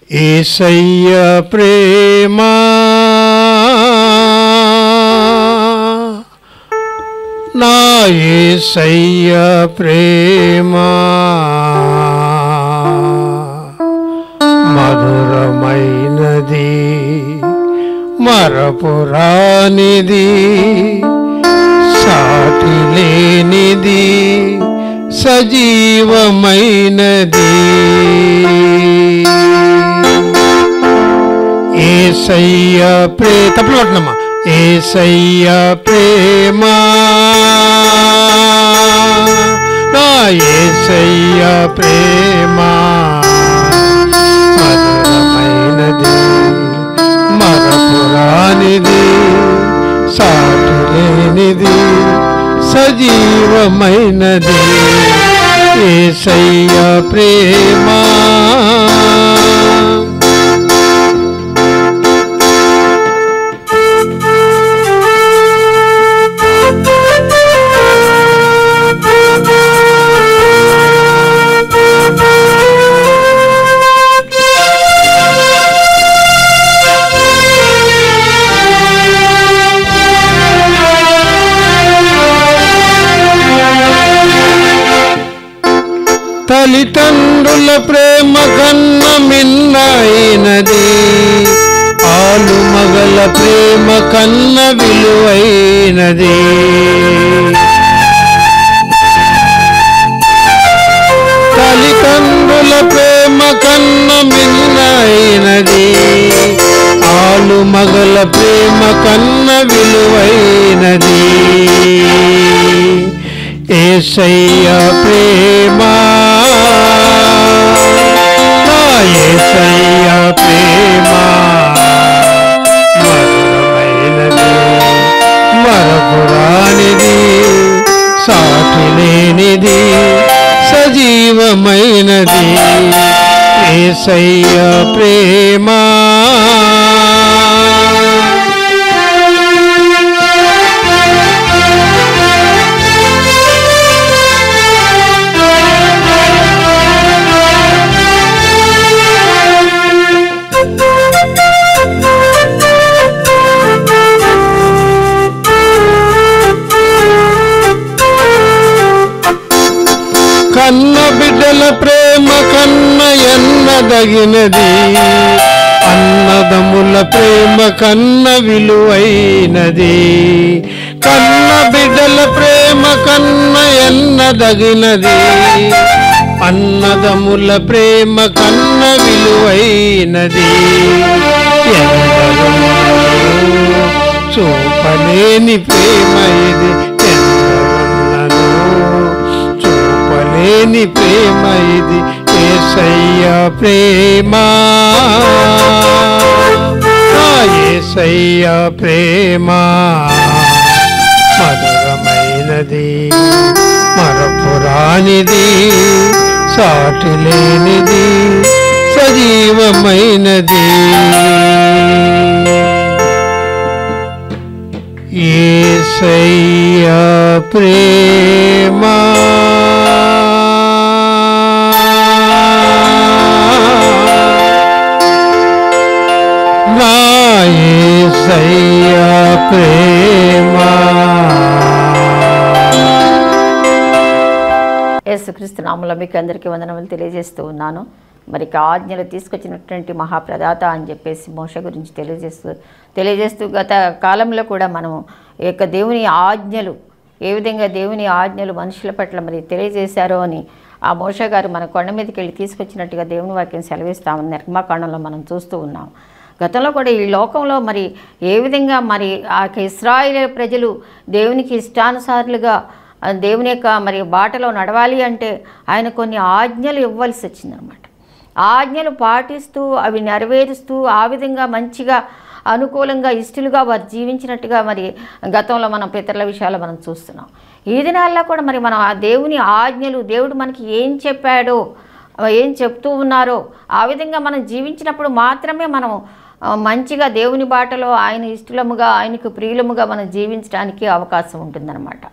ఏసయ్య ప్రేమ నా ఏసయ్య ప్రేమ మధురమైనది మరపురానిది సాటి లేనిది సజీవమైనది ఏసయ్య ప్రే తప్పుడు కొట్టనమ్మా ఏసయ్య ప్రేమ నా ఏసయ్య ప్రేమ మధురమైనది మరపురానిది సాటి లేనిది సజీవమైనది ఏసయ్య ప్రేమ తల్లిదండ్రుల ప్రేమ కన్న మిన్నైనది ఆలు మగల ప్రేమ కన్న విలువైనది తల్లిదండ్రుల ప్రేమ కన్న మిన్నైనది ఆలు మగల ప్రేమ కన్న విలువైనది ఏసయ్య ప్రేమ నా ఏసయ్య ప్రేమ మధురమైనది మరపురానిది సాటి లేనిది సజీవమైనది ఏసయ్య ప్రేమ కన్న బిడ్డల ప్రేమ కన్న ఎన్నదగినది అన్నదముల ప్రేమ కన్న విలువైనది కన్న బిడ్డల ప్రేమ కన్న ఎన్నదగినది అన్నదముల ప్రేమ కన్న విలువైనది ఎందరో చూపలేని ప్రేమ ఇది ఎందరున్నను చూపలేని ప్రేమ ఇది ఏసయ్య ప్రేమ ఆ ఏసయ్య ప్రేమ మధురమైనది మరపురానిది సాటి లేనిది సజీవమైనది ఏసయ్య ప్రేమ నా ఏసయ్య ప్రేమ యేసుక్రీస్తు నామంలో మీకు అందరికీ వందనములు తెలియజేస్తూ ఉన్నాను మరి ఇక ఆజ్ఞలు తీసుకొచ్చినటువంటి మహాప్రదాత అని చెప్పేసి మోష గురించి తెలియజేస్తూ తెలియజేస్తూ గత కాలంలో కూడా మనము ఈ యొక్క దేవుని ఆజ్ఞలు ఏ విధంగా దేవుని ఆజ్ఞలు మనుషుల పట్ల మరి తెలియజేశారో అని ఆ మోష గారు మన కొండ మీదకి వెళ్ళి తీసుకొచ్చినట్టుగా దేవుని వాక్యం సెలవిస్తామని నిర్మాకాండంలో మనం చూస్తూ ఉన్నాం గతంలో కూడా ఈ లోకంలో మరి ఏ విధంగా మరి ఆ యొక్క ఇస్రాయేల్ ప్రజలు దేవునికి ఇష్టానుసారులుగా ఆ దేవుని యొక్క మరి బాటలో నడవాలి అంటే ఆయన కొన్ని ఆజ్ఞలు ఇవ్వాల్సి వచ్చిందనమాట ఆజ్ఞలు పాటిస్తూ అవి నెరవేరుస్తూ ఆ విధంగా మంచిగా అనుకూలంగా ఇష్టలుగా వారు జీవించినట్టుగా మరి గతంలో మనం పితరుల విషయాలు మనం చూస్తున్నాం ఈ దినాల్లో కూడా మరి మనం ఆ దేవుని ఆజ్ఞలు దేవుడు మనకి ఏం చెప్పాడో ఏం చెప్తూ ఉన్నారో ఆ విధంగా మనం జీవించినప్పుడు మాత్రమే మనం ఆ, మంచిగా దేవుని బాటలో ఆయన ఇష్టలముగా ఆయనకు ప్రియులముగా మనం జీవించడానికి అవకాశం ఉంటుందన్నమాట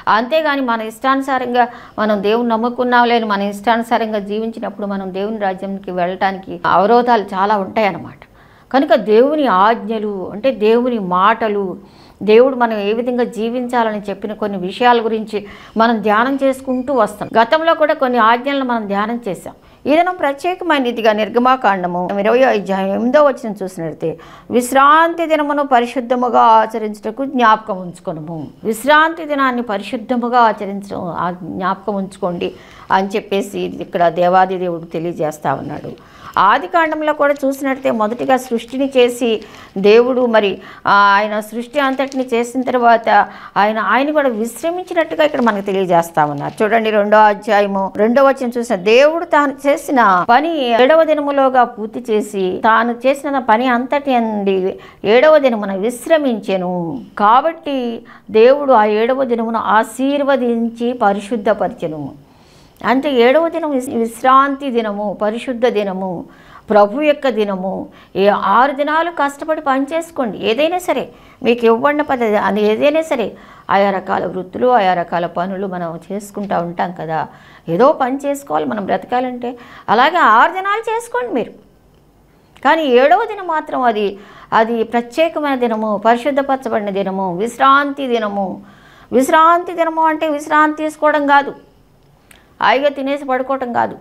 అంతేగాని మన ఇష్టానుసారంగా మనం దేవుని నమ్ముకున్నాం లేని మన ఇష్టానుసారంగా జీవించినప్పుడు మనం దేవుని రాజ్యానికి వెళ్ళటానికి అవరోధాలు చాలా ఉంటాయన్నమాట కనుక దేవుని ఆజ్ఞలు అంటే దేవుని మాటలు దేవుడు మనం ఏ విధంగా జీవించాలని చెప్పిన కొన్ని విషయాల గురించి మనం ధ్యానం చేసుకుంటూ వస్తాం గతంలో కూడా కొన్ని ఆజ్ఞలను మనం ధ్యానం చేశాం ఈ దినం ప్రత్యేకమైనదిగా నిర్గమాకాండము ఇరవై అధ్యాయం ఎనిమిదో వచ్చిన చూసినట్లయితే విశ్రాంతి దినమును పరిశుద్ధముగా ఆచరించుటకు జ్ఞాపకం ఉంచుకొనము విశ్రాంతి దినాన్ని పరిశుద్ధముగా ఆచరించడం ఆ జ్ఞాపకం ఉంచుకోండి అని చెప్పేసి ఇక్కడ దేవాది దేవుడు తెలియజేస్తా ఉన్నాడు ఆది కాండంలో కూడా చూసినట్లయితే మొదటిగా సృష్టిని చేసి దేవుడు మరి ఆ, ఆయన సృష్టి అంతటిని చేసిన తర్వాత ఆయన ఆయన కూడా విశ్రమించినట్టుగా ఇక్కడ మనకు తెలియజేస్తా ఉన్నారు చూడండి రెండో అధ్యాయము రెండో వచ్చిన చూసిన దేవుడు తాను చేసిన పని ఏడవ దినములోగా పూర్తి చేసి తాను చేసిన పని అంతటి అండి ఏడవ దినమున విశ్రమించెను కాబట్టి దేవుడు ఆ ఏడవ దినమున ఆశీర్వదించి పరిశుద్ధపరిచెను అంటే ఏడవ దినం విస్- విశ్రాంతి దినము పరిశుద్ధ దినము ప్రభు యొక్క దినము ఏ ఆరు దినాలు కష్టపడి పని చేసుకోండి ఏదైనా సరే మీకు ఇవ్వండి పద్ధతి అది ఏదైనా సరే ఆయా రకాల వృత్తులు ఆయా రకాల పనులు మనం చేసుకుంటూ ఉంటాం కదా ఏదో పని చేసుకోవాలి మనం బ్రతకాలంటే అలాగే ఆరు దినాలు చేసుకోండి మీరు కానీ ఏడవ దినం మాత్రం అది అది ప్రత్యేకమైన దినము పరిశుద్ధపరచబడిన దినము విశ్రాంతి దినము విశ్రాంతి దినము అంటే విశ్రాంతి తీసుకోవడం కాదు హాయిగా తినేసి పడుకోవటం కాదు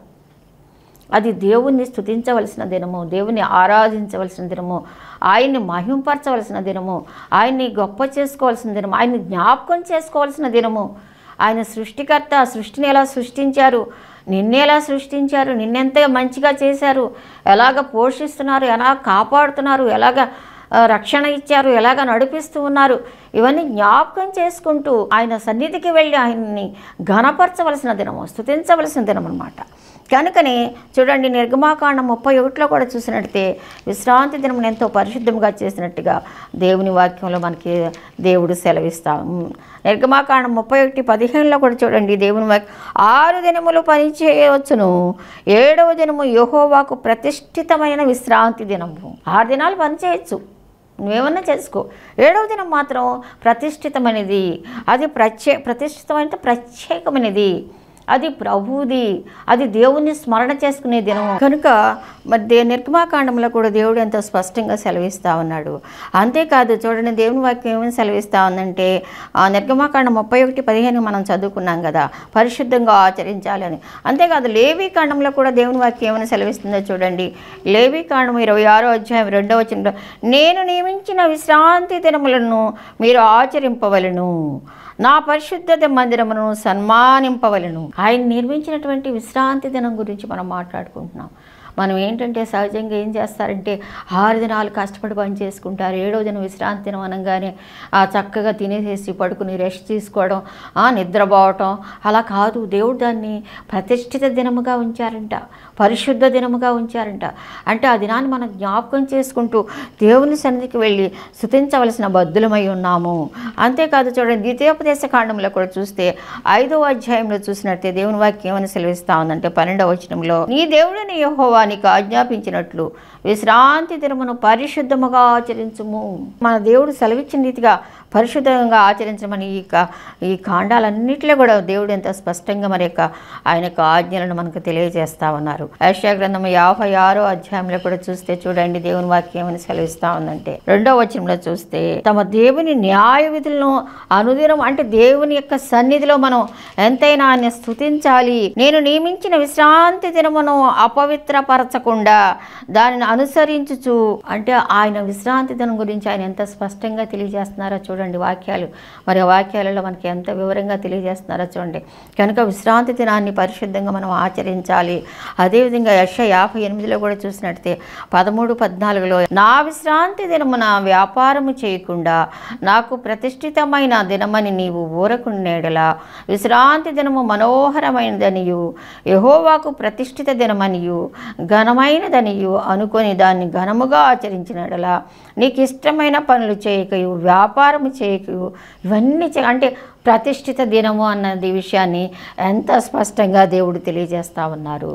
అది దేవుణ్ణి స్తుతించవలసిన దినము దేవుని ఆరాధించవలసిన దినము ఆయన్ని మహింపరచవలసిన దినము ఆయన్ని గొప్ప చేసుకోవాల్సిన దినము ఆయన్ని జ్ఞాపకం చేసుకోవాల్సిన దినము ఆయన సృష్టికర్త సృష్టిని ఎలా సృష్టించారు నిన్నెలా సృష్టించారు నిన్నెంత మంచిగా చేశారు ఎలాగ పోషిస్తున్నారు ఎలా కాపాడుతున్నారు ఎలాగ ఆ, రక్షణ ఇచ్చారు ఎలాగ నడిపిస్తూ ఉన్నారు ఇవన్నీ జ్ఞాపకం చేసుకుంటూ ఆయన సన్నిధికి వెళ్ళి ఆయన్ని ఘనపరచవలసిన దినము స్తుతించవలసిన దినం అనమాట కనుకనే చూడండి నిర్గమాకాండం ముప్పై ఒకటిలో కూడా చూసినట్టే విశ్రాంతి దినం ఎంతో పరిశుద్ధంగా చేసినట్టుగా దేవుని వాక్యంలో మనకి దేవుడు సెలవిస్తాం నిర్గమాకాండం ముప్పై ఒకటి పదిహేనులో కూడా చూడండి దేవుని వాక్యం ఆరు దినములు పని చేయవచ్చును ఏడవ దినము యెహోవాకు ప్రతిష్ఠితమైన విశ్రాంతి దినము ఆరు దినాలు పని చేయొచ్చు నువ్వేమన్నా చేసుకో ఏడవ దినం మాత్రం ప్రతిష్ఠితమైనది అది ప్రత్యే ప్రతిష్ఠితమైన ప్రత్యేకమైనది అది ప్రభువుది అది దేవుణ్ణి స్మరణ చేసుకునే దినం కనుక మరి దే నిర్గమాకాండంలో కూడా దేవుడు ఎంతో స్పష్టంగా సెలవిస్తా ఉన్నాడు అంతేకాదు చూడండి దేవుని వాక్యం ఏమని సెలవిస్తా ఉందంటే ఆ నిర్గమాకాండం ముప్పై ఒకటి పదిహేను మనం చదువుకున్నాం కదా పరిశుద్ధంగా ఆచరించాలి అని అంతేకాదు లేవీ కాండంలో కూడా దేవుని వాక్యం ఏమని సెలవిస్తుందో చూడండి లేవీ కాండం ఇరవై ఆరో అధ్యాయం రెండవ వచనంలో నేను నియమించిన విశ్రాంతి దినములను మీరు ఆచరింపవలను నా పరిశుద్ధత మందిరమును సన్మానింపవలను ఆయన నిర్మించినటువంటి విశ్రాంతి దినం గురించి మనం మాట్లాడుకుంటున్నాం మనం ఏంటంటే సహజంగా ఏం చేస్తారంటే ఆరు దినాలు కష్టపడి పని చేసుకుంటారు ఏడో దినం విశ్రాంతి దినం అనగానే ఆ చక్కగా తినేసేసి పడుకుని రెస్ట్ తీసుకోవడం ఆ నిద్రపోవటం అలా కాదు దేవుడు దాన్ని ప్రతిష్ఠిత దినముగా ఉంచారంట పరిశుద్ధ దినముగా ఉంచారంట అంటే ఆ దినాన్ని మనం జ్ఞాపకం చేసుకుంటూ దేవుని సన్నిధికి వెళ్ళి స్థుతించవలసిన బద్దులమై ఉన్నాము అంతేకాదు చూడండి ద్వితీయోపదేశ కాండంలో కూడా చూస్తే ఐదో అధ్యాయంలో చూసినట్టే దేవుని వాక్యం ఏమని సెలవిస్తా ఉందంటే పన్నెండవ వచనంలో నీ దేవుడిని యెహోవా నీకు ఆజ్ఞాపించినట్లు విశ్రాంతి దినమును పరిశుద్ధముగా ఆచరించుము మన దేవుడు సెలవిచ్చిన రీతిగా పరిశుద్ధంగా ఆచరించమని ఈ కా ఈ కాండాలన్నింటిలో కూడా దేవుడు ఎంత స్పష్టంగా మరి యొక్క ఆయన యొక్క ఆజ్ఞలను మనకు తెలియజేస్తా ఉన్నారు ఐషా గ్రంథం యాభై ఆరో అధ్యాయంలో కూడా చూస్తే చూడండి దేవుని వాక్యం అని సెలవిస్తా ఉందంటే రెండో వచనంలో చూస్తే తమ దేవుని న్యాయ విధులను అనుదినం అంటే దేవుని యొక్క సన్నిధిలో మనం ఎంతైనా ఆయన స్థుతించాలి నేను నియమించిన విశ్రాంతి దినమును అపవిత్రపరచకుండా దానిని అనుసరించుచు అంటే ఆయన విశ్రాంతి దినం గురించి ఆయన ఎంత స్పష్టంగా తెలియజేస్తున్నారో చూడండి వాక్యాలు మరి ఆ వాక్యాలలో మనకి ఎంత వివరంగా తెలియజేస్తున్నారో చూడండి కనుక విశ్రాంతి దినాన్ని పరిశుద్ధంగా మనం ఆచరించాలి అదేవిధంగా యశ యాభై ఎనిమిదిలో కూడా చూసినట్టే పదమూడు పద్నాలుగులో నా విశ్రాంతి దినమున వ్యాపారము చేయకుండా నాకు ప్రతిష్ఠితమైన దినమని నీవు ఊరకుండేడలా విశ్రాంతి దినము మనోహరమైనదనియు యహోవాకు ప్రతిష్ఠిత దినమనియు ఘనమైనదనియు అనుకొని దాన్ని ఘనముగా ఆచరించినడలా నీకు ఇష్టమైన పనులు చేయకయు వ్యాపారము చేయకయు ఇవన్నీ చే అంటే ప్రతిష్ఠిత దినము అన్నది విషయాన్ని ఎంత స్పష్టంగా దేవుడు తెలియజేస్తా ఉన్నారు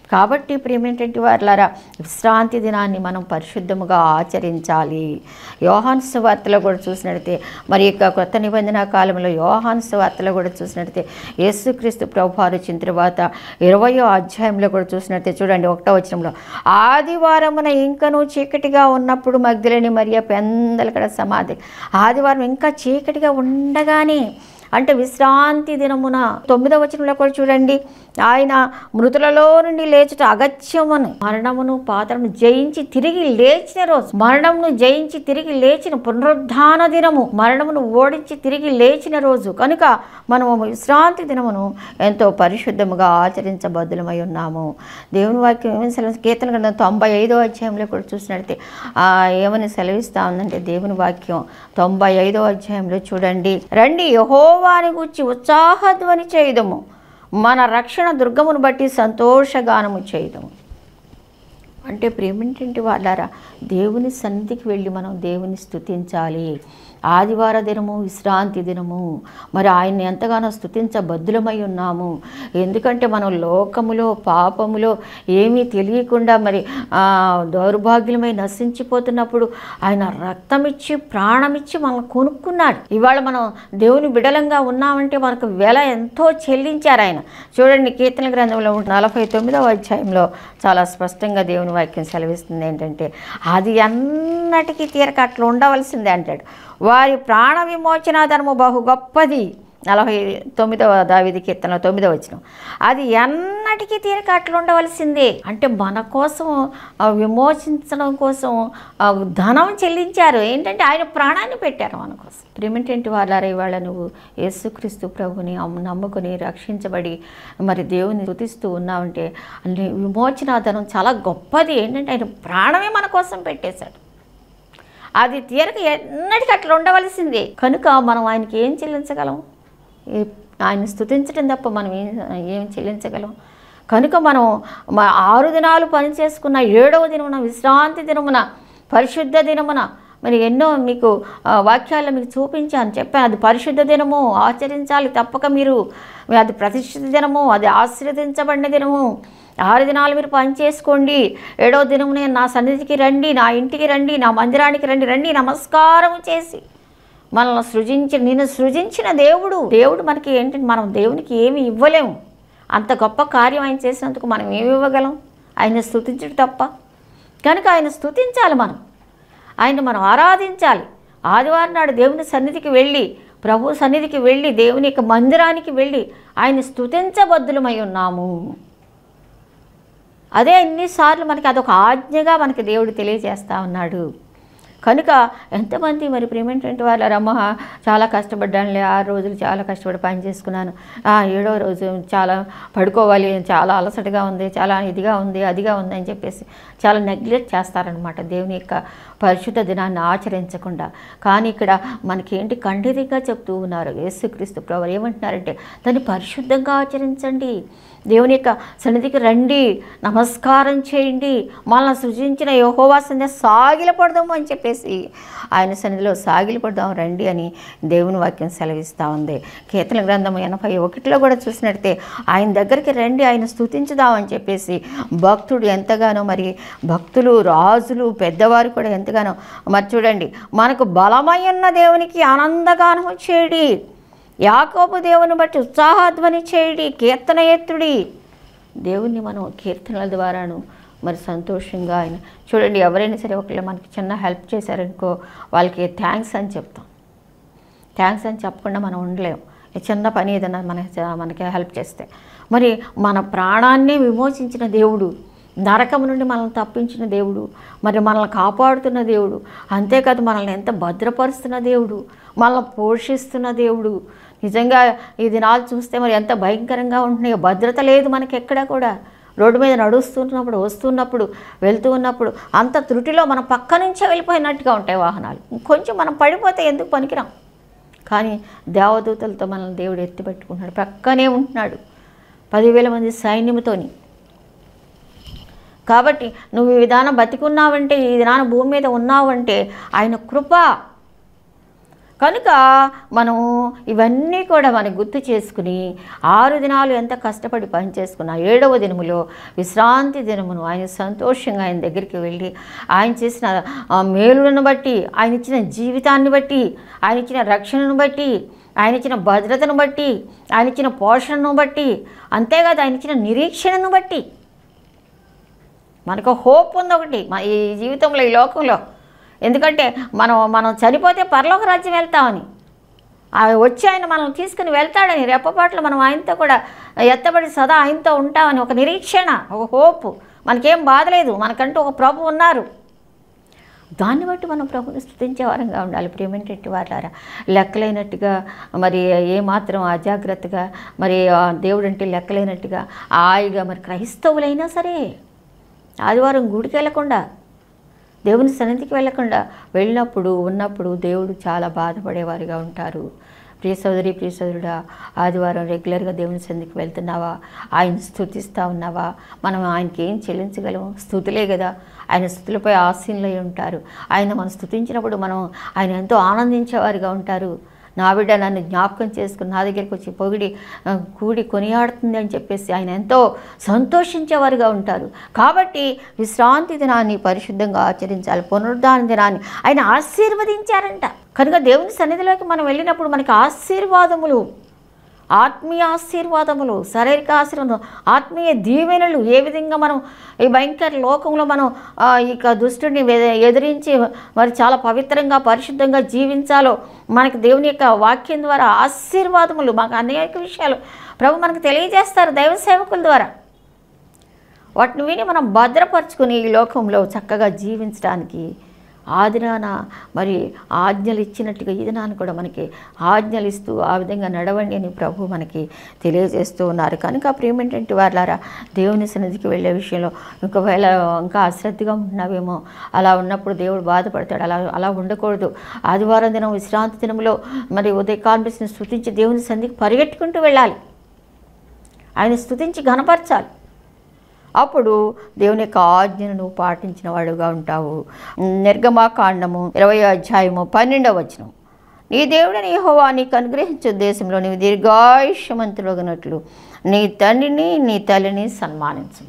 కాబట్టి ప్రేమేంటంటే వారులారా విశ్రాంతి దినాన్ని మనం పరిశుద్ధముగా ఆచరించాలి యోహాన్ సువార్తలో కూడా చూసినట్లయితే మరి యొక్క కొత్త నిబంధన కాలంలో యోహాన్ సువార్తలో కూడా చూసినట్లయితే యేసుక్రీస్తు ప్రభువారు వచ్చిన తర్వాత ఇరవయో అధ్యాయంలో కూడా చూసినట్లయితే చూడండి ఒకటో వచనంలో ఆదివారమున ఇంకనూ చీకటిగా ఉన్నప్పుడు మగ్ధులని మరియ పెందలకడ సమాధి ఆదివారం ఇంకా చీకటిగా ఉండగానే అంటే విశ్రాంతి దినమున తొమ్మిదవ వచనంలో కూడా చూడండి ఆయన మృతులలో నుండి లేచుట అగత్యమును మరణమును పాత్రను జయించి తిరిగి లేచిన రోజు మరణమును జయించి తిరిగి లేచిన పునరుద్ధాన దినము మరణమును ఓడించి తిరిగి లేచిన రోజు కనుక మనము విశ్రాంతి దినమును ఎంతో పరిశుద్ధముగా ఆచరించబద్దులమై ఉన్నాము దేవుని వాక్యం ఏమని సెలవు కీర్తన గ్రంథం తొంభై ఐదో అధ్యాయంలో కూడా చూసినట్లయితే ఆ, ఏమని సెలవిస్తా ఉందంటే దేవుని వాక్యం తొంభై ఐదో అధ్యాయంలో చూడండి రండి యహోవాని గురించి ఉత్సాహధ్వని చేయదము మన రక్షణ దుర్గమును బట్టి సంతోషగానము చేయదము అంటే ప్రేమేంటంటే వాళ్ళారా దేవుని సన్నిధికి వెళ్ళి మనం దేవుని స్తుతించాలి ఆదివార దినము విశ్రాంతి దినము మరి ఆయన్ని ఎంతగానో స్తుతించబద్దులమై ఉన్నాము ఎందుకంటే మనం లోకములో పాపములో ఏమీ తెలియకుండా మరి ఆ, దౌర్భాగ్యులమై నశించిపోతున్నప్పుడు ఆయన రక్తమిచ్చి ప్రాణమిచ్చి మనం కొనుక్కున్నాడు ఇవాళ మనం దేవుని బిడలంగా ఉన్నామంటే మనకు వెల ఎంతో చెల్లించారు ఆయన చూడండి కీర్తన గ్రంథంలో ఉన్న నలభై తొమ్మిదవ అధ్యాయంలో చాలా స్పష్టంగా దేవుని వాక్యం సెలవిస్తుంది ఏంటంటే అది అన్నటికీ తీరక అట్లా ఉండవలసిందే అంటాడు వారి ప్రాణ విమోచన ధర్మము బహు గొప్పది నలభై తొమ్మిదవ దావిది కీర్తన తొమ్మిదవ వచ్చిన అది ఎన్నటికీ తీరక అట్లా ఉండవలసిందే అంటే మన కోసం ఆ, విమోచించడం కోసం ఆ, ధనం చెల్లించారు ఏంటంటే ఆయన ప్రాణాన్ని పెట్టారు మన కోసం ప్రేమేంటంటే వాళ్ళారా ఇవాళ నువ్వు యేసుక్రీస్తు ప్రభుని అమ్- నమ్ముకుని రక్షించబడి మరి దేవుని స్తుతిస్తూ ఉన్నావంటే అన్ని విమోచన ధనం చాలా గొప్పది ఏంటంటే ఆయన ప్రాణమే మన కోసం పెట్టేశాడు అది తీరక ఎన్నటికీ అట్లా ఉండవలసిందే కనుక మనం ఆయనకి ఏం చెల్లించగలం ఏ- ఆయన స్తుతించడం తప్ప మనం ఏం ఏం చెల్లించగలం కనుక మనం మా ఆరు దినాలు పని చేసుకున్న ఏడవ దినమున విశ్రాంతి దినమున పరిశుద్ధ దినమున మరి ఎన్నో మీకు ఆ, వాక్యాల్లో మీకు చూపించాను చెప్పాను అది పరిశుద్ధ దినము ఆచరించాలి తప్పక మీరు అది ప్రతిష్ఠిత దినము అది ఆశీర్వదించబడిన దినము ఆరు దినాలు మీరు పని చేసుకోండి ఏడవ దినమునే నా సన్నిధికి రండి నా ఇంటికి రండి నా మందిరానికి రండి రండి నమస్కారం చేసి మనల్ని సృజించి నిన్ను సృజించిన దేవుడు దేవుడు మనకి ఏంటంటే మనం దేవునికి ఏమి ఇవ్వలేము అంత గొప్ప కార్యం ఆయన చేసినందుకు మనం ఏమి ఇవ్వగలం ఆయన స్తుతించడం తప్ప కనుక ఆయన స్తుతించాలి మనం ఆయన మనం ఆరాధించాలి ఆదివారం నాడు దేవుని సన్నిధికి వెళ్ళి ప్రభు సన్నిధికి వెళ్ళి దేవుని యొక్క మందిరానికి వెళ్ళి ఆయన స్తుతించబద్దులమై ఉన్నాము అదే ఎన్నిసార్లు మనకి అదొక ఆజ్ఞగా మనకి దేవుడు తెలియజేస్తా ఉన్నాడు కనుక ఎంతమంది మరి ప్రేమేంటంటే వాళ్ళ రమ్మ చాలా కష్టపడ్డానులే ఆరు రోజులు చాలా కష్టపడి పని చేసుకున్నాను ఆ, ఏడో రోజు చాలా పడుకోవాలి చాలా అలసటగా ఉంది చాలా ఇదిగా ఉంది అదిగా ఉంది అని చెప్పేసి చాలా నెగ్లెక్ట్ చేస్తారనమాట దేవుని యొక్క పరిశుద్ధ దినాన్ని ఆచరించకుండా కానీ ఇక్కడ మనకేంటి ఖండితంగా చెప్తూ ఉన్నారు యేసుక్రీస్తు ప్రభు ఏమంటున్నారంటే దాన్ని పరిశుద్ధంగా ఆచరించండి దేవుని యొక్క సన్నిధికి రండి నమస్కారం చేయండి మనల్ని సృజించిన యహోవా సన్నిధి సాగిలపడదాము అని చెప్పేసి ఆయన సన్నిధిలో సాగిలపడదాం రండి అని దేవుని వాక్యం సెలవిస్తూ ఉంది కీర్తన గ్రంథం ఎనభై ఒకటిలో కూడా చూసినట్టే ఆయన దగ్గరికి రండి ఆయన స్తుతించుదామని చెప్పేసి భక్తుడు ఎంతగానో మరి భక్తులు రాజులు పెద్దవారు కూడా ఎంతగానో మరి చూడండి మనకు బలమై ఉన్న దేవునికి ఆనందగానము చేయడి యాకోబు దేవుని బట్టి ఉత్సాహధ్వని చేయడి కీర్తన ఎత్తుడి దేవుణ్ణి మనం కీర్తనల ద్వారాను మరి సంతోషంగా ఆయన చూడండి ఎవరైనా సరే ఒకళ్ళు మనకి చిన్న హెల్ప్ చేశారనుకో వాళ్ళకి థ్యాంక్స్ అని చెప్తాం థ్యాంక్స్ అని చెప్పకుండా మనం ఉండలేం ఈ చిన్న పని ఏదైనా మన మనకి హెల్ప్ చేస్తే మరి మన ప్రాణాన్నే విమోచించిన దేవుడు నరకం నుండి మనల్ని తప్పించిన దేవుడు మరి మనల్ని కాపాడుతున్న దేవుడు అంతేకాదు మనల్ని ఎంత భద్రపరుస్తున్న దేవుడు మనల్ని పోషిస్తున్న దేవుడు నిజంగా ఈ దినాలు చూస్తే మరి ఎంత భయంకరంగా ఉంటున్నాయో భద్రత లేదు మనకి ఎక్కడా కూడా రోడ్డు మీద నడుస్తున్నప్పుడు వస్తున్నప్పుడు వెళ్తూ ఉన్నప్పుడు అంత త్రుటిలో మన పక్క నుంచే వెళ్ళిపోయినట్టుగా ఉంటాయి వాహనాలు కొంచెం మనం పడిపోతే ఎందుకు పనికిరాం కానీ దేవదూతలతో మనల్ని దేవుడు ఎత్తిపెట్టుకుంటున్నాడు పక్కనే ఉంటున్నాడు పదివేల మంది సైన్యముతోని కాబట్టి నువ్వు ఈ విధానం బతికున్నావంటే ఈ విధానం భూమి మీద ఉన్నావంటే ఆయన కృప కనుక మనం ఇవన్నీ కూడా మనం గుర్తు చేసుకుని ఆరు దినాలు ఎంత కష్టపడి పని చేసుకున్న ఏడవ దినములో విశ్రాంతి దినమును ఆయన సంతోషంగా ఆయన దగ్గరికి వెళ్ళి ఆయన చేసిన ఆ, మేలులను బట్టి ఆయన ఇచ్చిన జీవితాన్ని బట్టి ఆయన ఇచ్చిన రక్షణను బట్టి ఆయన ఇచ్చిన భద్రతను బట్టి ఆయన ఇచ్చిన పోషణను బట్టి అంతేకాదు ఆయన ఇచ్చిన నిరీక్షణను బట్టి మనకు హోప్ ఉంది ఒకటి మన ఈ జీవితంలో ఈ లోకంలో ఎందుకంటే మనం మనం చనిపోతే పరలోక రాజ్యం వెళ్తామని ఆ వచ్చి ఆయన మనం తీసుకుని వెళ్తాడని రెప్పపాట్లు మనం ఆయనతో కూడా ఎత్తబడి సదా ఆయనతో ఉంటామని ఒక నిరీక్షణ ఒక హోప్ మనకేం బాధ లేదు మనకంటూ ఒక ప్రభు ఉన్నారు దాన్ని బట్టి మనం ప్రభుని స్థుతించే వారంగా ఉండాలి ప్రేమేంటి వాళ్ళారా లెక్కలేనట్టుగా మరి ఏమాత్రం అజాగ్రత్తగా మరి ఆ దేవుడంటే లెక్కలేనట్టుగా హాయిగా మరి క్రైస్తవులైనా సరే ఆదివారం గుడికి వెళ్ళకుండా దేవుని సన్నిధికి వెళ్ళకుండా వెళ్ళినప్పుడు ఉన్నప్పుడు దేవుడు చాలా బాధపడేవారుగా ఉంటారు ప్రియ సోదరి ప్రియ సోదరుడా ఆదివారం రెగ్యులర్గా దేవుని సన్నిధికి వెళ్తున్నావా ఆయన స్థుతిస్తూ ఉన్నావా మనం ఆయనకి ఏం చెల్లించగలము స్థుతులే కదా ఆయన స్థుతులపై ఆశీనులై ఉంటారు ఆయన మనం స్థుతించినప్పుడు మనం ఆయన ఎంతో ఆనందించేవారుగా ఉంటారు నా బిడ్డ నన్ను జ్ఞాపకం చేసుకుని నా దగ్గరికి వచ్చి పొగిడి ఆ, కూడి కొనియాడుతుంది అని చెప్పేసి ఆయన ఎంతో సంతోషించేవారుగా ఉంటారు కాబట్టి విశ్రాంతి దినాన్ని పరిశుద్ధంగా ఆచరించాలి పునరుద్ధాన దినాన్ని ఆయన ఆశీర్వదించారంట కనుక దేవుని సన్నిధిలోకి మనం వెళ్ళినప్పుడు మనకి ఆశీర్వాదములు ఆత్మీయ ఆశీర్వాదములు శారీరక ఆశీర్వాదం ఆత్మీయ దీవెనలు ఏ విధంగా మనం ఈ భయంకర లోకంలో మనం ఆ, ఇక దుష్టుడిని వె- ఎదిరించి మరి చాలా పవిత్రంగా పరిశుద్ధంగా జీవించాలో మనకి దేవుని యొక్క వాక్యం ద్వారా ఆశీర్వాదములు మాకు అనేక విషయాలు ప్రభు మనకు తెలియజేస్తారు దైవ సేవకుల ద్వారా వాటిని విని మనం భద్రపరుచుకుని ఈ లోకంలో చక్కగా జీవించడానికి ఆదినాన మరి ఆజ్ఞలు ఇచ్చినట్టుగా ఈ దినాన్ని కూడా మనకి ఆజ్ఞలు ఇస్తూ ఆ విధంగా నడవండి అని ప్రభు మనకి తెలియజేస్తూ ఉన్నారు కనుక ప్రేమేంటంటే వాళ్ళారా దేవుని సన్నిధికి వెళ్ళే విషయంలో ఒకవేళ ఇంకా అశ్రద్ధగా ఉంటున్నావేమో అలా ఉన్నప్పుడు దేవుడు బాధపడతాడు అలా అలా ఉండకూడదు ఆదివారం దినం విశ్రాంతి దినంలో మరి ఉదయకాంబిస్ని స్థుతించి దేవుని సన్నిధికి పరిగెట్టుకుంటూ వెళ్ళాలి ఆయన స్థుతించి ఘనపరచాలి అప్పుడు దేవుని యొక్క ఆజ్ఞను నువ్వు పాటించిన వాడుగా ఉంటావు నిర్గమాకాండము ఇరవై అధ్యాయము పన్నెండవ వచనం నీ దేవుడిని యెహోవా నీకు అనుగ్రహించే దేశంలో నీవు దీర్ఘాయుష్యమంతులగినట్లు నీ తండ్రిని నీ తల్లిని సన్మానించు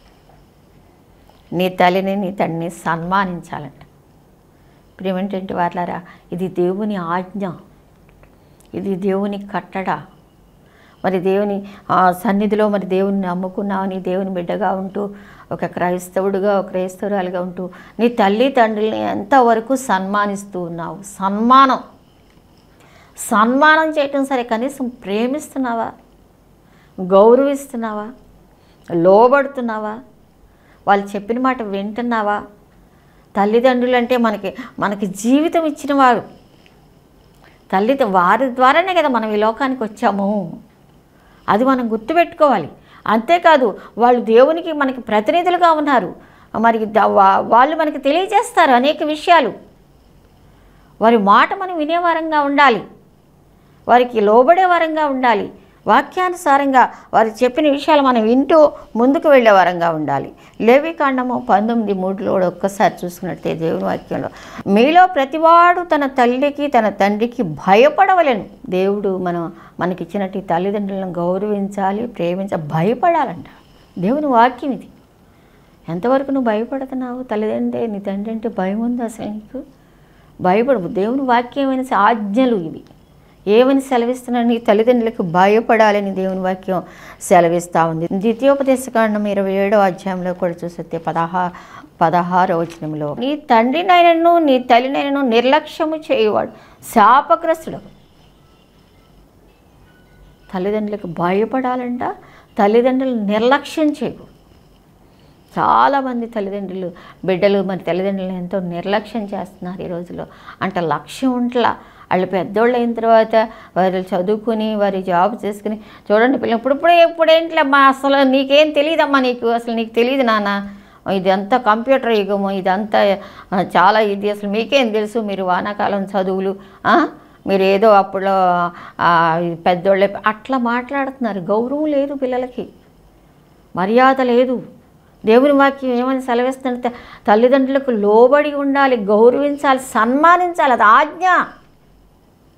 నీ తల్లిని నీ తండ్రిని సన్మానించాలంట ప్రేమేంటంటే వాళ్ళారా ఇది దేవుని ఆజ్ఞ ఇది దేవుని కట్టడ మరి దేవుని ఆ, సన్నిధిలో మరి దేవుని నమ్ముకున్నావని దేవుని బిడ్డగా ఉంటూ ఒక క్రైస్తవుడుగా ఒక క్రైస్తవురాలుగా ఉంటూ నీ తల్లి తండ్రుల్ని ఎంతవరకు సన్మానిస్తూ ఉన్నావు సన్మానం సన్మానం చేయటం సరే కనీసం ప్రేమిస్తున్నావా గౌరవిస్తున్నావా లోబడుతున్నావా వాళ్ళు చెప్పిన మాట వింటున్నావా తల్లిదండ్రులు అంటే మనకి మనకి జీవితం ఇచ్చిన వారు తల్లి వారి ద్వారానే కదా మనం ఈ లోకానికి వచ్చాము అది మనం గుర్తుపెట్టుకోవాలి అంతేకాదు వాళ్ళు దేవునికి మనకి ప్రతినిధులుగా ఉన్నారు మరి ద- వా- వాళ్ళు మనకి తెలియజేస్తారు అనేక విషయాలు వారి మాట మనం వినేవారంగా ఉండాలి వారికి లోబడే వారంగా ఉండాలి వాక్యానుసారంగా వారు చెప్పిన విషయాలు మనం వింటూ ముందుకు వెళ్ళే వారంగా ఉండాలి లేవి కాండము పంతొమ్మిది మూడులో కూడా ఒక్కసారి చూసుకున్నట్టే దేవుని వాక్యంలో మీలో ప్రతివాడు తన తల్లికి తన తండ్రికి భయపడవలేను దేవుడు మనం మనకిచ్చినట్టు ఈ తల్లిదండ్రులను గౌరవించాలి ప్రేమించ భయపడాలంట దేవుని వాక్యం ఇది ఎంతవరకు నువ్వు భయపడుతున్నావు తల్లిదండ్రి నీ తండ్రి అంటే భయం ఉంది అసలు నీకు భయపడు దేవుని వాక్యమైన ఆజ్ఞలు ఇవి ఏమని సెలవిస్తున్నాడు నీ తల్లిదండ్రులకు భయపడాలని దేవుని వాక్యం సెలవిస్తూ ఉంది ద్వితీయోపదేశకాండం ఇరవై ఏడో అధ్యాయంలో కూడా చూస్తే పదహా పదహారో వచనంలో నీ తండ్రినైనను నీ తల్లినైనను నిర్లక్ష్యము చేయువాడు శాపగ్రస్తుడు తల్లిదండ్రులకు భయపడాలంట తల్లిదండ్రులు నిర్లక్ష్యం చేయకు చాలామంది తల్లిదండ్రులు బిడ్డలు మరి తల్లిదండ్రులను ఎంతో నిర్లక్ష్యం చేస్తున్నారు ఈ రోజుల్లో అంటే లక్ష్యం ఉంటలా వాళ్ళు పెద్దోళ్ళు అయిన తర్వాత వారు చదువుకుని వారి జాబ్ చేసుకుని చూడండి పిల్లలు ఇప్పుడిప్పుడే ఎప్పుడేంట్లమ్మా అసలు నీకేం తెలియదమ్మా నీకు అసలు నీకు తెలియదు నాన్న ఇదంతా కంప్యూటర్ యుగము ఇదంతా ఆ, చాలా ఇది అసలు మీకేం తెలుసు మీరు వానాకాలం చదువులు ఆ? మీరు ఏదో అప్పుడు ఆ, పెద్దోళ్ళే అట్లా మాట్లాడుతున్నారు గౌరవం లేదు పిల్లలకి మర్యాద లేదు దేవుని వాక్యం ఏమని సెలవిస్తుందంటే తల్లిదండ్రులకు లోబడి ఉండాలి గౌరవించాలి సన్మానించాలి అది ఆజ్ఞ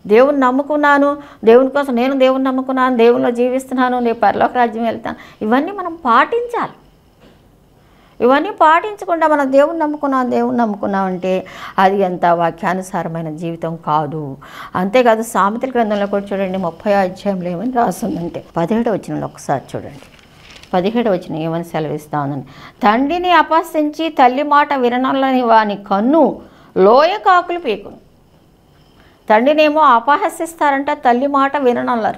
దేవుని నమ్ముకున్నాను దేవుని కోసం నేను దేవుని నమ్ముకున్నాను దేవునిలో జీవిస్తున్నాను నేను పరలోక రాజ్యం వెళ్తాను ఇవన్నీ మనం పాటించాలి ఇవన్నీ పాటించకుండా మనం దేవుని నమ్ముకున్నాం దేవుని నమ్ముకున్నాం అంటే అది ఎంత వాక్యానుసారమైన జీవితం కాదు అంతేకాదు సామెతల గ్రంథంలో కూడా చూడండి ముప్పై అధ్యాయంలో ఏమని రాస్తుందంటే పదిహేడు వచ్చిన ఒకసారి చూడండి పదిహేడు వచ్చిన ఏమని సెలవిస్తా ఉందండి తండ్రిని అపహసించి తల్లి మాట విననలని వాని కన్ను లోయ కాకులు పీకును తండ్రినేమో అపహసిస్తారంట తల్లి మాట విననన్నారు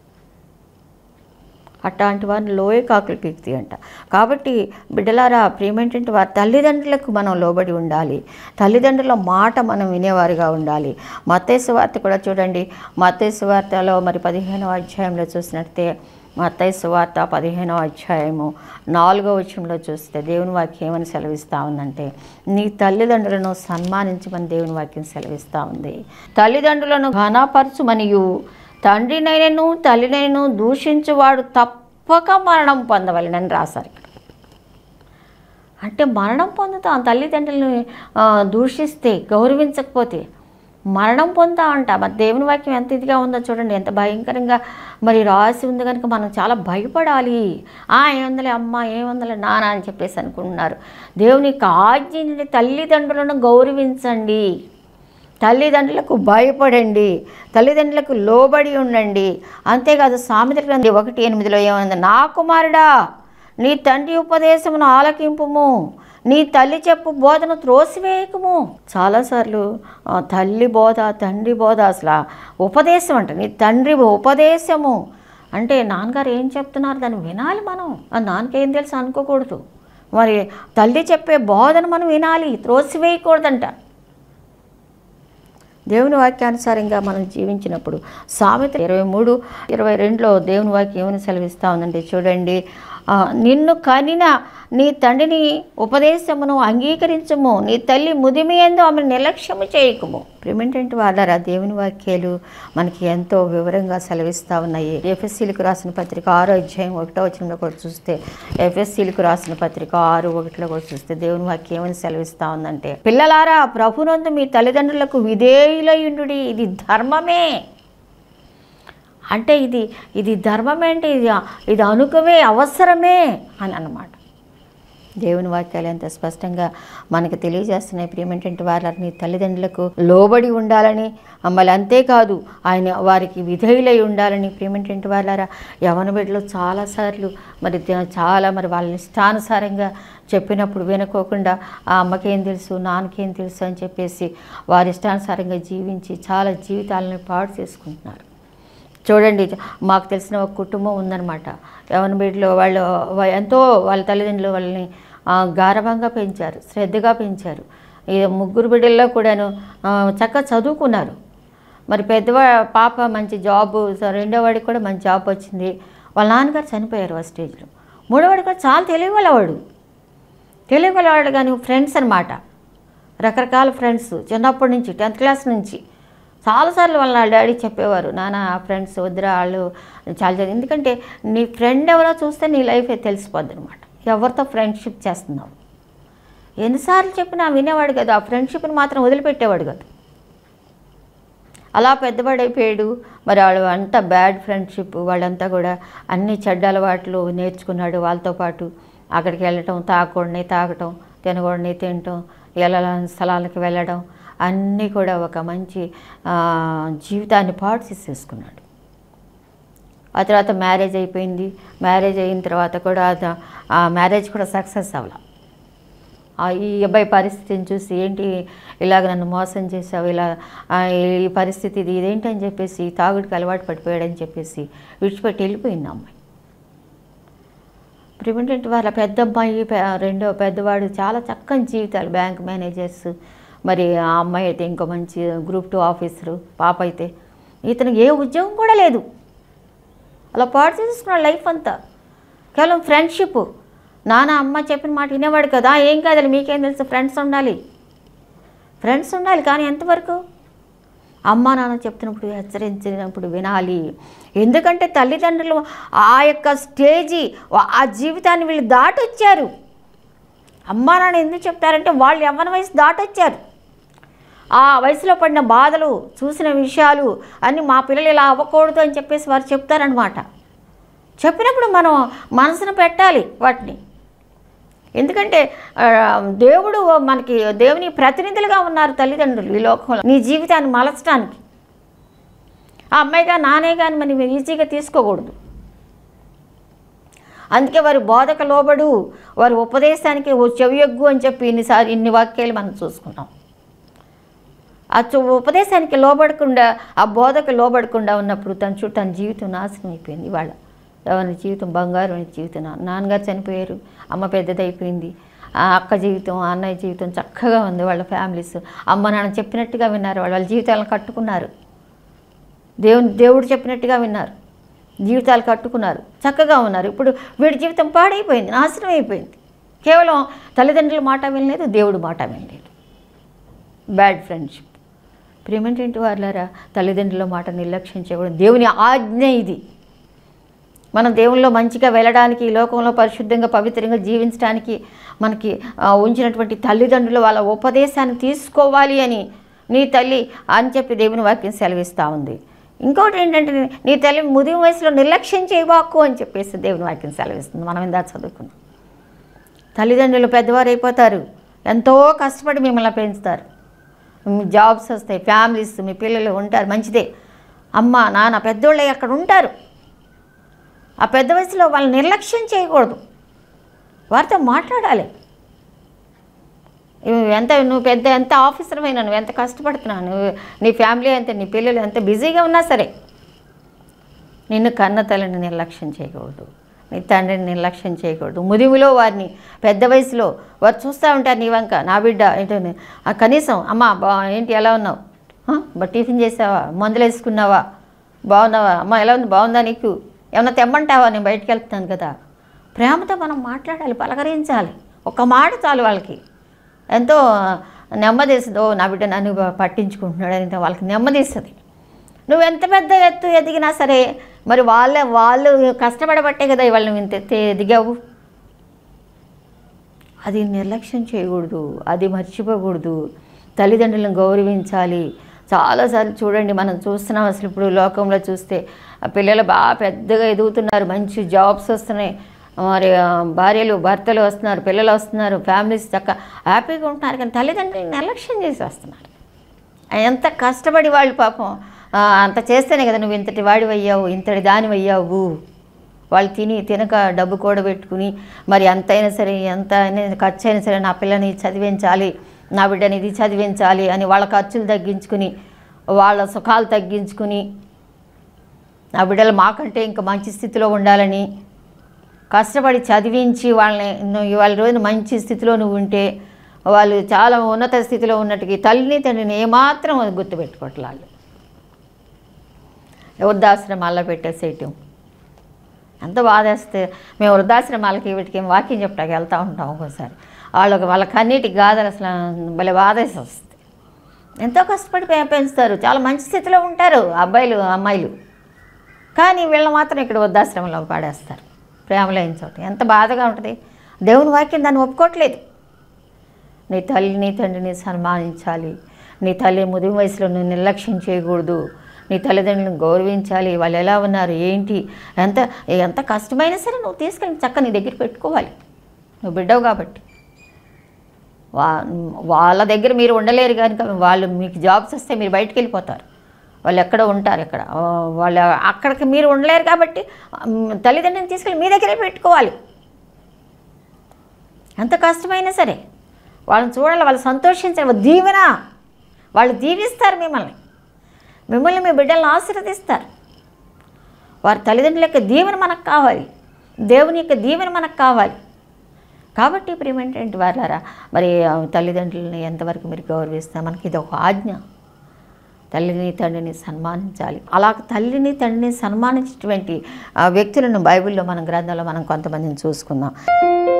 అట్లాంటి వారిని లోయ కాకులు పీకుతాయి అంట కాబట్టి బిడ్డలారా ప్రియమేంటంటే వారి తల్లిదండ్రులకు మనం లోబడి ఉండాలి తల్లిదండ్రుల మాట మనం వినేవారుగా ఉండాలి మత్తేసు వార్త కూడా చూడండి మత్తేసు వార్తలో మరి పదిహేనవ అధ్యాయంలో చూసినట్టే మత్తైసు వార్త పదిహేనవ అధ్యాయము నాలుగో వచనంలో చూస్తే దేవుని వాక్యం ఏమని సెలవిస్తూ ఉందంటే నీ తల్లిదండ్రులను సన్మానించమని దేవుని వాక్యం సెలవిస్తూ ఉంది తల్లిదండ్రులను ఘనపరచుమనియు తండ్రినైనను తల్లినైనను దూషించువాడు తప్పక మరణం పొందవలెనని రాశారు ఇక్కడ అంటే మరణం పొందుతాం తల్లిదండ్రులను ఆ, దూషిస్తే గౌరవించకపోతే మరణం పొందుతా అంట మరి దేవుని వాక్యం ఎంత ఇదిగా ఉందో చూడండి ఎంత భయంకరంగా మరి రాసి ఉంది కనుక మనం చాలా భయపడాలి ఆ ఏముందలే అమ్మ ఏముందలే నాన్న అని చెప్పేసి అనుకుంటున్నారు దేవుని యొక్క ఆజ్ఞని తల్లిదండ్రులను గౌరవించండి తల్లిదండ్రులకు భయపడండి తల్లిదండ్రులకు లోబడి ఉండండి అంతేకాదు సామెతల గ్రంథం ఒకటి ఎనిమిదిలో ఏమైంది నా కుమారుడా నీ తండ్రి ఉపదేశమును ఆలకింపుము నీ తల్లి చెప్పు బోధను త్రోసివేయకము చాలాసార్లు ఆ, తల్లి బోధ తండ్రి బోధ అసలు ఆ ఉపదేశం అంట నీ తండ్రి ఉపదేశము అంటే నాన్నగారు ఏం చెప్తున్నారు దాన్ని వినాలి మనం ఆ నాన్నకేం తెలుసు అనుకోకూడదు మరి తల్లి చెప్పే బోధను మనం వినాలి త్రోసివేయకూడదంట దేవుని వాక్యానుసారంగా మనం జీవించినప్పుడు సామెత ఇరవై మూడు ఇరవై రెండులో దేవుని వాక్యం ఏమని సెలవిస్తూ ఉందండి చూడండి ఆ, నిన్ను కనిన నీ తండ్రిని ఉపదేశమును అంగీకరించము నీ తల్లి ముదిమి ఎందు ఆమె నిర్లక్ష్యము చేయకము ప్రిమెంటెంట్ వాళ్ళరా దేవుని వాక్యాలు మనకి ఎంతో వివరంగా సెలవిస్తూ ఉన్నాయి ఎఫ్ఎస్సీలకు రాసిన పత్రిక ఆరో అధ్యాయం ఒకటో వచనంలో కూడా చూస్తే ఎఫ్ఎస్సీలకు రాసిన పత్రిక ఆరు ఒకటిలో కూడా చూస్తే దేవుని వాక్యం ఏమని సెలవిస్తూ ఉందంటే పిల్లలారా ప్రభునందు మీ తల్లిదండ్రులకు విధేయులయుండు ఇది ధర్మమే అంటే ఇది ఇది ధర్మమే అంటే ఇది ఇది అనుకవే అవసరమే అని అన్నమాట దేవుని వాక్యాలు ఎంత స్పష్టంగా మనకు తెలియజేస్తున్నాయి ప్రియమేంటంటే వారిని తల్లిదండ్రులకు లోబడి ఉండాలని మళ్ళీ అంతేకాదు ఆయన వారికి విధేయులై ఉండాలని ప్రియమేంటంటే వాళ్ళారా యవన బిడ్డలు చాలాసార్లు మరి ద- చాలా మరి వాళ్ళని ఇష్టానుసారంగా చెప్పినప్పుడు వినుకోకుండా ఆ అమ్మకేం తెలుసు నాన్నకేం తెలుసు అని చెప్పేసి వారి ఇష్టానుసారంగా జీవించి చాలా జీవితాలను పాడు చేసుకుంటున్నారు చూడండి మాకు తెలిసిన ఒక కుటుంబం ఉందన్నమాట యవన బిడ్డలో వాళ్ళు వా- ఎంతో వాళ్ళ తల్లిదండ్రులు వాళ్ళని ఆ, గారవంగా పెంచారు శ్రద్ధగా పెంచారు ఈ ముగ్గురు బిడ్డల్లో కూడాను ఆ, చక్కగా చదువుకున్నారు మరి పెద్దవా పాప మంచి జాబ్ సో రెండో వాడికి కూడా మంచి జాబ్ వచ్చింది వాళ్ళ నాన్నగారు చనిపోయారు ఆ స్టేజ్లో మూడోవాడు కూడా చాలా తెలియగలవాడు తెలియగలవాడు కానీ ఫ్రెండ్స్ అనమాట రకరకాల ఫ్రెండ్స్ చిన్నప్పటి నుంచి టెన్త్ క్లాస్ నుంచి చాలాసార్లు వాళ్ళ డాడీ చెప్పేవారు నాన్న ఆ ఫ్రెండ్స్ వద్దురా వాళ్ళు చాలా చదివి-" ఎందుకంటే నీ ఫ్రెండ్ ఎవరో చూస్తే నీ లైఫ్ తెలిసిపోద్ది అనమాట ఎవరితో ఫ్రెండ్షిప్ చేస్తున్నావు ఎన్నిసార్లు చెప్పినా వినేవాడు కదా ఆ ఫ్రెండ్షిప్ని మాత్రం వదిలిపెట్టేవాడు కదా అలా పెద్దవాడైపోయాడు మరి వాళ్ళు అంతా బ్యాడ్ ఫ్రెండ్షిప్ వాళ్ళంతా కూడా అన్ని చెడ్డ అలవాట్లు నేర్చుకున్నాడు వాళ్ళతో పాటు అక్కడికి వెళ్ళటం తాగకూడని తాగటం తినకూడని తినటం వెళ్ళాలని స్థలాలకు వెళ్ళడం అన్నీ కూడా ఒక మంచి ఆ, జీవితాన్ని పాడు చేసేసుకున్నాడు ఆ తర్వాత మ్యారేజ్ అయిపోయింది మ్యారేజ్ అయిన తర్వాత కూడా అద- ఆ మ్యారేజ్ కూడా సక్సెస్ అవ్వాల ఆ ఈ అబ్బాయి పరిస్థితిని చూసి ఏంటి ఇలాగ నన్ను మోసం చేసావు ఇలా ఆ, ఈ పరిస్థితి ఇది ఇదేంటి అని చెప్పేసి తాగుడికి అలవాటు పడిపోయాడని చెప్పేసి విడిచిపెట్టి వెళ్ళిపోయింది ఆ అమ్మాయి ప్రివెంటెంట్ వాళ్ళ పెద్ద అమ్మాయి పె- రెండో పెద్దవాడు చాలా చక్కని జీవితాలు బ్యాంక్ మేనేజర్స్ మరి ఆ అమ్మాయి అయితే ఇంకో మంచి గ్రూప్ టూ ఆఫీసరు పాప అయితే ఇతను ఏ ఉద్యోగం కూడా లేదు అలా పాడు చేసుకున్నాడు లైఫ్ అంతా కేవలం ఫ్రెండ్షిప్ నాన్న అమ్మ చెప్పిన మాట వినేవాడు కదా ఏం కాదు మీకేం తెలుసు ఫ్రెండ్స్ ఉండాలి ఫ్రెండ్స్ ఉండాలి కానీ ఎంతవరకు అమ్మ నాన్న చెప్తున్నప్పుడు హెచ్చరించినప్పుడు వినాలి ఎందుకంటే తల్లిదండ్రులు ఆ యొక్క స్టేజీ ఆ జీవితాన్ని వీళ్ళు దాటొచ్చారు అమ్మ నాన్న ఎందుకు చెప్తారంటే వాళ్ళు యవ్వన వయసు దాటొచ్చారు ఆ వయసులో పడిన బాధలు చూసిన విషయాలు అన్నీ మా పిల్లలు ఇలా అవ్వకూడదు అని చెప్పేసి వారు చెప్తారనమాట చెప్పినప్పుడు మనం మనసును పెట్టాలి వాటిని ఎందుకంటే ఆ, దేవుడు మనకి దేవుని ప్రతినిధులుగా ఉన్నారు తల్లిదండ్రులు ఈ లోకంలో నీ జీవితాన్ని మలచడానికి ఆ అమ్మాయిగా నానే కానీ మనం ఈజీగా తీసుకోకూడదు అందుకే వారి బోధక లోబడు వారి ఉపదేశానికి ఓ చెవియొగ్గు అని చెప్పి ఇన్నిసార్లు ఇన్ని వాక్యాలు మనం చూసుకున్నాం ఆ చు- ఉపదేశానికి లోబడకుండా ఆ బోధకు లోబడకుండా ఉన్నప్పుడు తన చుట్టూ తన జీవితం నాశనం అయిపోయింది ఇవాళ ఎవరి జీవితం బంగారు అనే జీవితం నా- నాన్నగారు చనిపోయారు అమ్మ పెద్దదైపోయింది ఆ అక్క జీవితం ఆ అన్నయ్య జీవితం చక్కగా ఉంది వాళ్ళ ఫ్యామిలీస్ అమ్మ నాన్న చెప్పినట్టుగా విన్నారు వాళ్ళు వాళ్ళ జీవితాలను కట్టుకున్నారు దేవుని దేవుడు చెప్పినట్టుగా విన్నారు జీవితాలు కట్టుకున్నారు చక్కగా ఉన్నారు ఇప్పుడు వీడి జీవితం పాడైపోయింది నాశనం అయిపోయింది కేవలం తల్లిదండ్రుల మాట వినలేదు దేవుడు మాట వినలేదు బ్యాడ్ ఫ్రెండ్షిప్ ప్రేమేంటి వాళ్ళారా తల్లిదండ్రుల మాట నిర్లక్ష్యం చేయకూడదు దేవుని ఆజ్ఞ ఇది మనం దేవునిలో మంచిగా వెళ్ళడానికి ఈ లోకంలో పరిశుద్ధంగా పవిత్రంగా జీవించడానికి మనకి ఆ, ఉంచినటువంటి తల్లిదండ్రులు వాళ్ళ ఉపదేశాన్ని తీసుకోవాలి అని నీ తల్లి అని చెప్పి దేవుని వాక్యం సెలవిస్తూ ఉంది ఇంకోటి ఏంటంటే నీ తల్లి ముదిమి వయసులో నిర్లక్ష్యం చేయబాకు అని చెప్పేసి దేవుని వాక్యం సెలవిస్తుంది మనం ఇందా చదువుకున్నాం తల్లిదండ్రులు పెద్దవారు అయిపోతారు ఎంతో కష్టపడి మిమ్మల్ని పెంచుతారు మీ జాబ్స్ వస్తాయి ఫ్యామిలీస్ మీ పిల్లలు ఉంటారు మంచిదే అమ్మ నాన్న పెద్దోళ్ళే అక్కడ ఉంటారు ఆ పెద్ద వయసులో వాళ్ళని నిర్లక్ష్యం చేయకూడదు వారితో మాట్లాడాలి ఇవి ఎంత నువ్వు పెద్ద ఎంత ఆఫీసర్ అయినా నువ్వు ఎంత కష్టపడుతున్నావు నువ్వు నీ ఫ్యామిలీ ఎంత నీ పిల్లలు ఎంత బిజీగా ఉన్నా సరే నిన్ను కన్న తల్లిని నిర్లక్ష్యం చేయకూడదు నీ తండ్రిని నిర్లక్ష్యం చేయకూడదు ముదిమిలో వారిని పెద్ద వయసులో వారు చూస్తూ ఉంటారు నీ వంక నా బిడ్డ ఏంటని ఆ కనీసం అమ్మ బా ఏంటి ఎలా ఉన్నావు "హ? బా టిఫిన్ చేసావా మందులు వేసుకున్నావా బాగున్నావా అమ్మ ఎలా ఉంది బాగుందా నీకు ఏమన్నా తెమ్మంటావా నేను బయటికి వెళ్తున్నాను కదా ప్రేమతో మనం మాట్లాడాలి పలకరించాలి ఒక్క మాట చాలు వాళ్ళకి ఎంతో నెమ్మదిస్తుంది ఓ నా బిడ్డ నన్ను పట్టించుకుంటున్నాడు అని వాళ్ళకి నెమ్మదిస్తుంది నువ్వు ఎంత పెద్ద ఎత్తు ఎదిగినా సరే మరి వాళ్ళే వాళ్ళు కష్టపడబట్టే కదా ఇవాళ నువ్వు ఇంత ఎత్తు ఎదిగావు అది నిర్లక్ష్యం చేయకూడదు అది మర్చిపోకూడదు తల్లిదండ్రులను గౌరవించాలి చాలాసార్లు చూడండి మనం చూస్తున్నాం అసలు ఇప్పుడు లోకంలో చూస్తే ఆ పిల్లలు బాగా పెద్దగా ఎదుగుతున్నారు మంచి జాబ్స్ వస్తున్నాయి మరి ఆ, భార్యలు భర్తలు వస్తున్నారు పిల్లలు వస్తున్నారు ఫ్యామిలీస్ చక్క హ్యాపీగా ఉంటున్నారు కానీ తల్లిదండ్రులు నిర్లక్ష్యం చేసి వస్తున్నారు ఎంత కష్టపడి వాళ్ళు పాపం ఆ, అంత చేస్తేనే కదా నువ్వు ఇంతటి వాడివి అయ్యావు ఇంతటి దానివి అయ్యావు వాళ్ళు తిని తినక డబ్బు కూడబెట్టుకుని మరి ఎంతైనా సరే ఎంత అయినా ఖర్చు అయినా సరే నా పిల్లని చదివించాలి నా బిడ్డని ఇది చదివించాలి అని వాళ్ళ ఖర్చులు తగ్గించుకుని వాళ్ళ సుఖాలు తగ్గించుకుని నా బిడ్డలు మాకంటే ఇంకా మంచి స్థితిలో ఉండాలని కష్టపడి చదివించి వాళ్ళని నువ్వు ఇవాళ రోజున మంచి స్థితిలో నువ్వు ఉంటే వాళ్ళు చాలా ఉన్నత స్థితిలో ఉన్నట్టుగా తల్లిని తండ్రిని ఏమాత్రం గుర్తుపెట్టుకోవట్లే వాళ్ళు వృద్ధాశ్రమాల్లో పెట్టేసేయటం ఎంత బాధేస్తే మేము వృద్ధాశ్రమాలకి వీటికి ఏం వాక్యం చెప్పడానికి వెళ్తూ ఉంటాం ఒక్కోసారి వాళ్ళకి వాళ్ళ కన్నీటికి గాథలు అసలు భలే బాధేసి వస్తుంది ఎంతో కష్టపడి పె- పెంచుతారు చాలా మంచి స్థితిలో ఉంటారు అబ్బాయిలు అమ్మాయిలు కానీ వీళ్ళని మాత్రం ఇక్కడ వృద్ధాశ్రమంలో పాడేస్తారు ప్రేమ లేని చోట ఎంత బాధగా ఉంటుంది దేవుని వాక్యం దాన్ని ఒప్పుకోవట్లేదు నీ తల్లిని తండ్రిని సన్మానించాలి నీ తల్లి ముదిమి వయసులో నువ్వు నిర్లక్ష్యం చేయకూడదు నీ తల్లిదండ్రులను గౌరవించాలి వాళ్ళు ఎలా ఉన్నారు ఏంటి ఎంత ఎంత కష్టమైనా సరే నువ్వు తీసుకెళ్ళి చక్క నీ దగ్గర పెట్టుకోవాలి నువ్వు బిడ్డవు కాబట్టి వా వాళ్ళ దగ్గర మీరు ఉండలేరు కనుక వాళ్ళు మీకు జాబ్స్ వస్తే మీరు బయటికి వెళ్ళిపోతారు వాళ్ళు ఎక్కడ ఉంటారు ఇక్కడ ఆ, వాళ్ళు అక్కడికి మీరు ఉండలేరు కాబట్టి మ్, తల్లిదండ్రులను తీసుకెళ్ళి మీ దగ్గరే పెట్టుకోవాలి ఎంత కష్టమైనా సరే వాళ్ళని చూడాలి వాళ్ళు సంతోషించాలి వాళ్ళు దీవెన వాళ్ళు దీవిస్తారు మిమ్మల్ని మిమ్మల్ని మీ బిడ్డలను ఆశీర్వదిస్తారు వారి తల్లిదండ్రుల యొక్క దీవెన మనకు కావాలి దేవుని యొక్క దీవెన మనకు కావాలి కాబట్టి ప్రేమేంటంటే వాళ్ళారా మరి ఆ తల్లిదండ్రులని ఎంతవరకు మీరు గౌరవిస్తారు మనకి ఇది ఒక ఆజ్ఞ తల్లిని తండ్రిని సన్మానించాలి అలా తల్లిని తండ్రిని సన్మానించేటువంటి ఆ వ్యక్తులను బైబిల్లో మన గ్రంథంలో మనం కొంతమందిని చూసుకుందాం